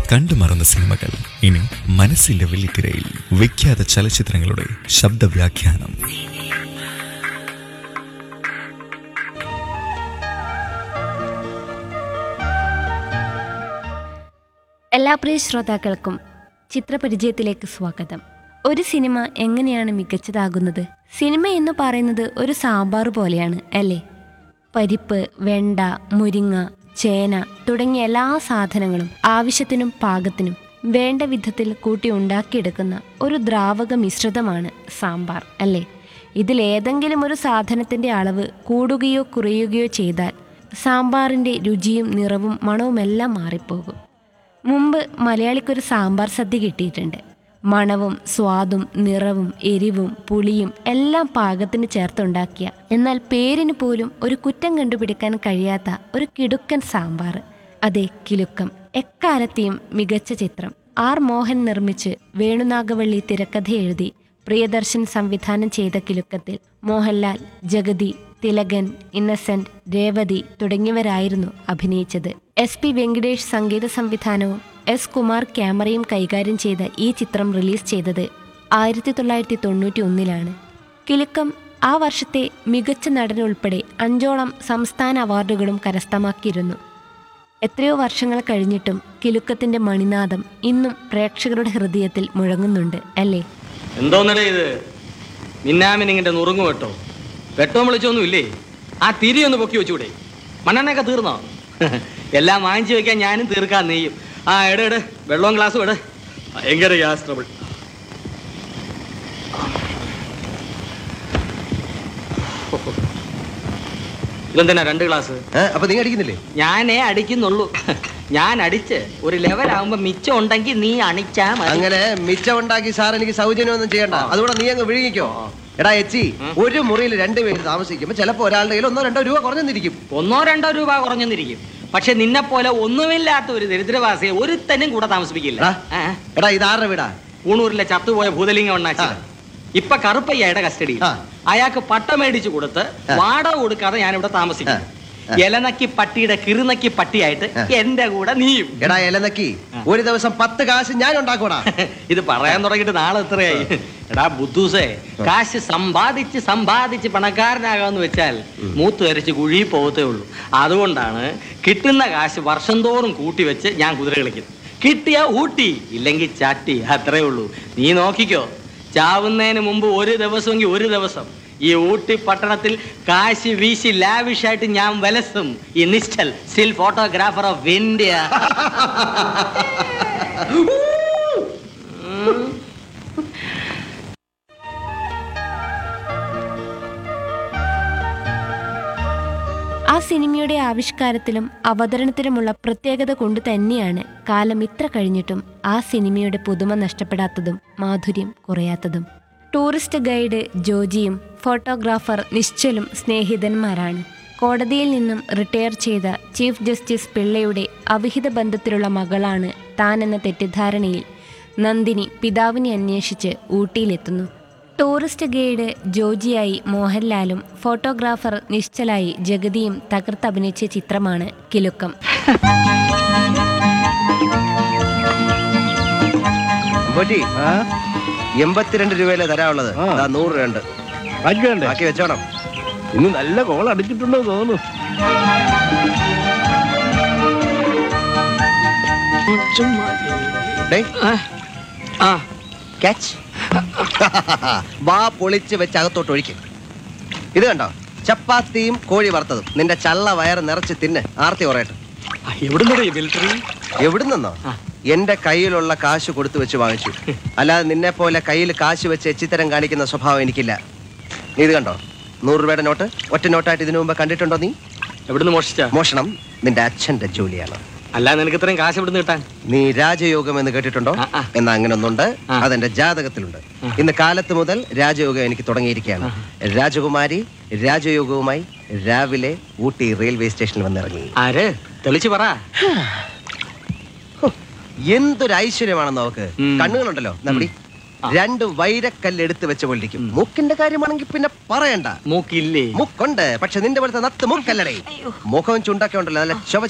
കണ്ടുമറന്ന സിനിമകൾ ഇനി മനസ്സിന്റെ വെള്ളിത്തിരയിൽ വിഖ്യാത ചലച്ചിത്രങ്ങളുടെ ശബ്ദവ്യാഖ്യാനം എല്ലാ പ്രിയ ശ്രോതാക്കൾക്കും ചിത്രപരിചയത്തിലേക്ക് സ്വാഗതം ഒരു സിനിമ എങ്ങനെയാണ് മികച്ചതാകുന്നത് സിനിമ എന്ന് പറയുന്നത് ഒരു സാമ്പാർ പോലെയാണ് അല്ലേ പരിപ്പ് വെണ്ട മുരിങ്ങ ചേന തുടങ്ങിയ എല്ലാ സാധനങ്ങളും ആവശ്യത്തിനും പാകത്തിനും വേണ്ട വിധത്തിൽ കൂട്ടി ഉണ്ടാക്കിയെടുക്കുന്ന ഒരു ദ്രാവക മിശ്രിതമാണ് സാമ്പാർ അല്ലേ ഇതിലേതെങ്കിലും ഒരു സാധനത്തിൻ്റെ അളവ് കൂടുകയോ കുറയുകയോ ചെയ്താൽ സാമ്പാറിൻ്റെ രുചിയും നിറവും മണവുമെല്ലാം മാറിപ്പോകും മുമ്പ് മലയാളിക്കൊരു സാമ്പാർ സദ്യ കിട്ടിയിട്ടുണ്ട് മണവും സ്വാദും നിറവും എരിവും പുളിയും എല്ലാം പാകത്തിന് ചേർത്തുണ്ടാക്കിയ എന്നാൽ പേരിന് പോലും ഒരു കുറ്റം കണ്ടുപിടിക്കാൻ കഴിയാത്ത ഒരു കിടുക്കൻ സാമ്പാർ അതെ കിലുക്കം എക്കാലത്തെയും മികച്ച ചിത്രം ആർ മോഹൻ നിർമ്മിച്ച് വേണുനാഗവള്ളി തിരക്കഥ എഴുതി പ്രിയദർശൻ സംവിധാനം ചെയ്ത കിലുക്കത്തിൽ മോഹൻലാൽ ജഗതി തിലകൻ ഇന്നസെന്റ് രേവതി തുടങ്ങിയവരായിരുന്നു അഭിനയിച്ചത് എസ് പി വെങ്കടേഷ് സംഗീത സംവിധാനവും എസ് കുമാർ ക്യാമറയും കൈകാര്യം ചെയ്ത ഈ ചിത്രം റിലീസ് ചെയ്തത് ആയിരത്തി തൊള്ളായിരത്തി തൊണ്ണൂറ്റി ഒന്നിലാണ് കിലുക്കം ആ വർഷത്തെ മികച്ച നടനുൾപ്പെടെ അഞ്ചോളം സംസ്ഥാന അവാർഡുകളും കരസ്ഥമാക്കിയിരുന്നു എത്രയോ വർഷങ്ങൾ കഴിഞ്ഞിട്ടും കിലുക്കത്തിന്റെ മണിനാദം ഇന്നും പ്രേക്ഷകരുടെ ഹൃദയത്തിൽ മുഴങ്ങുന്നുണ്ട് അല്ലേ എന്തോന്നടേ ഇത് മിന്നാമിനിങ്ങിന്റെ നുറുങ്ങു വെട്ടോ വെട്ടോ വിളിച്ചൊന്നും ഇല്ലേ ആ തിരി ഒന്ന് പൊക്കി വെച്ചൂടെ മണ്ണെണ്ണയൊക്കെ തീർന്നോ എല്ലാം വാങ്ങിച്ചു വെക്കാൻ ഞാനും തീർക്കാൻ നെയ്യും ആ എട എട് വെള്ളവും ഗ്ലാസ്സും എട് ഭയങ്കര ഗ്യാസ് ട്രബിൾ ഇതെന്തിനാ രണ്ട് ഗ്ലാസ് ഏ, അപ്പൊ നീ അടിക്കുന്നില്ലേ ഞാനേ അടിക്കുന്നുള്ളൂ ഞാൻ അടിച്ച് ഒരു ലെവലാകുമ്പോ മിച്ചം ഉണ്ടെങ്കിൽ നീ അണിച്ചാ മതി അങ്ങനെ മിച്ചം ഉണ്ടാക്കി സാർ എനിക്ക് സൗജന്യമൊന്നും ചെയ്യണ്ട അതുകൂടെ നീ അങ്ങ് വിഴുങ്ങിക്കോ എടാ എച്ചി ഒരു മുറിയിൽ രണ്ടുപേര് താമസിക്കുമ്പോ ചിലപ്പോ ഒരാളുടെ കയ്യിൽ ഒന്നോ രണ്ടോ രൂപ കുറഞ്ഞെന്നിരിക്കും ഒന്നോ രണ്ടോ രൂപ കുറഞ്ഞെന്നിരിക്കും പക്ഷെ നിന്നെ പോലെ ഒന്നുമില്ലാത്ത ഒരു ദരിദ്രവാസിയെ ഒരുത്തനും കൂടെ താമസിപ്പിക്കില്ല എടാ ആ, എടാ ഇതാരുടെ വീടാ ഊണൂരിലെ ചത്തുപോയ ഭൂതലിംഗം ഉണ്ടാക്കി ആ. ഇപ്പൊ കറുപ്പയ്യയുടെ കസ്റ്റഡി ആ. അയാൾക്ക് പട്ടം മേടിച്ചു കൊടുത്ത് ആ. വാടക കൊടുക്കാതെ ഞാനിവിടെ താമസിക്കും ആ. ആ. എലനക്കി പട്ടിയുടെ കിറുനക്കി പട്ടിയായിട്ട് ആ. എന്റെ കൂടെ നീയും എടാ എലനക്കി ആ. ഒരു ദിവസം പത്ത് കാശ് ഞാൻ ഉണ്ടാക്കൂടാ ഇത് പറയാൻ തുടങ്ങിയിട്ട് നാളെ എത്രയായി എടാ ബുദ്ധൂസേ കാശ് സമ്പാദിച്ച് സമ്പാദിച്ച് പണക്കാരനാകാന്ന് വെച്ചാൽ മൂത്ത് വരച്ച് കുഴി പോകത്തേ ഉള്ളൂ അതുകൊണ്ടാണ് കിട്ടുന്ന കാശ് വർഷം തോറും കൂട്ടി വെച്ച് ഞാൻ കുതിര കളിക്കും കിട്ടിയ ഊട്ടി ഇല്ലെങ്കിൽ ചാട്ടി അത്രേ ഉള്ളൂ നീ നോക്കിക്കോ ചാവുന്നതിന് മുമ്പ് ഒരു ദിവസമെങ്കിൽ ഒരു ദിവസം ഈ ഊട്ടി പട്ടണത്തിൽ കാശ് വീശി ലാവിഷായിട്ട് ഞാൻ വലസും ഈ Nischal still photographer of India ആ സിനിമയുടെ ആവിഷ്കാരത്തിലും അവതരണത്തിലുമുള്ള പ്രത്യേകത കൊണ്ട് തന്നെയാണ് കാലം ഇത്ര കഴിഞ്ഞിട്ടും ആ സിനിമയുടെ പുതുമ നഷ്ടപ്പെടാത്തതും മാധുര്യം കുറയാത്തതും ടൂറിസ്റ്റ് ഗൈഡ് ജോജിയും ഫോട്ടോഗ്രാഫർ നിശ്ചലും സ്നേഹിതന്മാരാണ് കോടതിയിൽ നിന്നും റിട്ടയർ ചെയ്ത ചീഫ് ജസ്റ്റിസ് പിള്ളയുടെ അവിഹിത ബന്ധത്തിലുള്ള മകളാണ് താനെന്ന തെറ്റിദ്ധാരണയിൽ നന്ദിനി പിതാവിനെ അന്വേഷിച്ച് ഊട്ടിയിലെത്തുന്നു ടൂറിസ്റ്റ് ഗൈഡ് ജോജിയായി മോഹൻലാലും ഫോട്ടോഗ്രാഫർ നിശ്ചലായി ജഗതിയും തകർത്തഭിനയിച്ച ചിത്രമാണ് കിലുക്കം പോറ്റി എൺപത്തിരണ്ട് രൂപയിലെ തരാനുള്ളത് ആ. അതാ നൂറ് രൂപ ബാക്കി വേണ്ടേ ബാക്കി വെച്ചോണം ഇന്ന് നല്ല കോൾ അടിച്ചിട്ടുണ്ടോ തോന്നുന്നു ഡേയ് ആ ക്യാച്ച് വാ പൊളിച്ച് വെച്ച് അകത്തോട്ട് ഒഴിക്കും ഇത് കണ്ടോ ചപ്പാത്തിയും കോഴി വറുത്തതും നിന്റെ ചള്ള വയറ് നിറച്ച് തിന്ന് ആർത്തി കുറയട്ടെ എവിടുന്നോ മിലിറ്ററി എവിടുന്നോ ആ. എന്റെ കയ്യിലുള്ള കാശ് കൊടുത്തു വെച്ച് വാങ്ങിച്ചു അല്ലാതെ നിന്നെ പോലെ കയ്യിൽ കാശ് വെച്ച് എച്ചിത്തരം കാണിക്കുന്ന സ്വഭാവം എനിക്കില്ല നീ ഇത് കണ്ടോ നൂറ് രൂപയുടെ നോട്ട് ഒറ്റ നോട്ടായിട്ട് ഇതിനു മുമ്പ് കണ്ടിട്ടുണ്ടോ നീ എവിടുന്ന് മോഷിച്ച മോഷണം നിന്റെ അച്ഛന്റെ ജോലിയാണ് അല്ല നിനക്ക് ഇത്രയും കാശ് എവിടുന്ന് കിട്ടാൻ നീ രാജയോഗം എന്ന് കേട്ടിട്ടുണ്ടോ ആ, ആ. എന്നാ അങ്ങനെ ഒന്നുണ്ട് ആ. അതെന്റെ ജാതകത്തിലുണ്ട് ഇന്ന് കാലത്ത് മുതൽ രാജയോഗം എനിക്ക് തുടങ്ങിയിരിക്കുകയാണ് രാജകുമാരി രാജയോഗവുമായി രാവിലെ ഊട്ടി റെയിൽവേ സ്റ്റേഷനിൽ വന്നിറങ്ങി ആര് തെളിച്ചു പറ ഹോ, എന്തൊരു ഐശ്വര്യമാണെന്ന് നോക്ക് ഉം. കണ്ണുകളുണ്ടല്ലോ നമ്മുടെ രണ്ട് വൈരക്കല്ല് എടുത്ത് വെച്ച പോലിരിക്കും മൂക്കിന്റെ കാര്യമാണെങ്കിൽ പിന്നെ പറയണ്ട മൂക്കില്ലേ മുക്കുണ്ട് പക്ഷെ നിന്റെ പോലത്തെ നത്ത് മുക്കല്ലടേ മുഖവും ചുണ്ടൊക്കെ ഉണ്ടല്ലോ നല്ല ചുവ